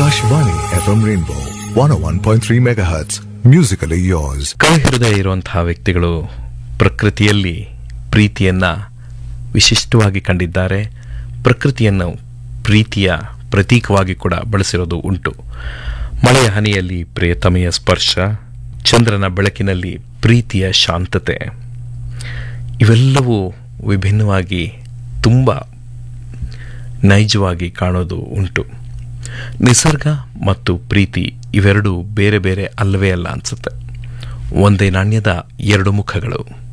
Akashvani FM Rainbow 101.3 MHz. Musically yours. ಕವಿ ಹೃದಯ ಇರುವಂತಹ ವ್ಯಕ್ತಿಗಳು ಪ್ರಕೃತಿಯಲ್ಲಿ ಪ್ರೀತಿಯನ್ನ ವಿಶಿಷ್ಟವಾಗಿ ಕಂಡಿದ್ದಾರೆ ಪ್ರಕೃತಿಯನ್ನು ಪ್ರೀತಿಯ ಪ್ರತೀಕವಾಗಿ ಕೂಡ ಬಳಸಿರೋದು ಉಂಟು ಮಳೆಯ ಹನಿಯಲ್ಲಿ ಪ್ರಿಯತಮೆಯ ಸ್ಪರ್ಶ ಚಂದ್ರನ ಬೆಳಕಿನಲ್ಲಿ ಪ್ರೀತಿಯ ಶಾಂತತೆ ಇವೆಲ್ಲವೂ ವಿಭಿನ್ನವಾಗಿ ತುಂಬ ನೈಜವಾಗಿ ಕಾಣೋದು ಉಂಟು ನಿಸರ್ಗ ಮತ್ತು ಪ್ರೀತಿ ಇವೆರಡೂ ಬೇರೆ ಬೇರೆ ಅಲ್ಲವೇ ಅಲ್ಲ ಅನ್ಸುತ್ತೆ ಒಂದೇ ನಾಣ್ಯದ ಎರಡು ಮುಖಗಳು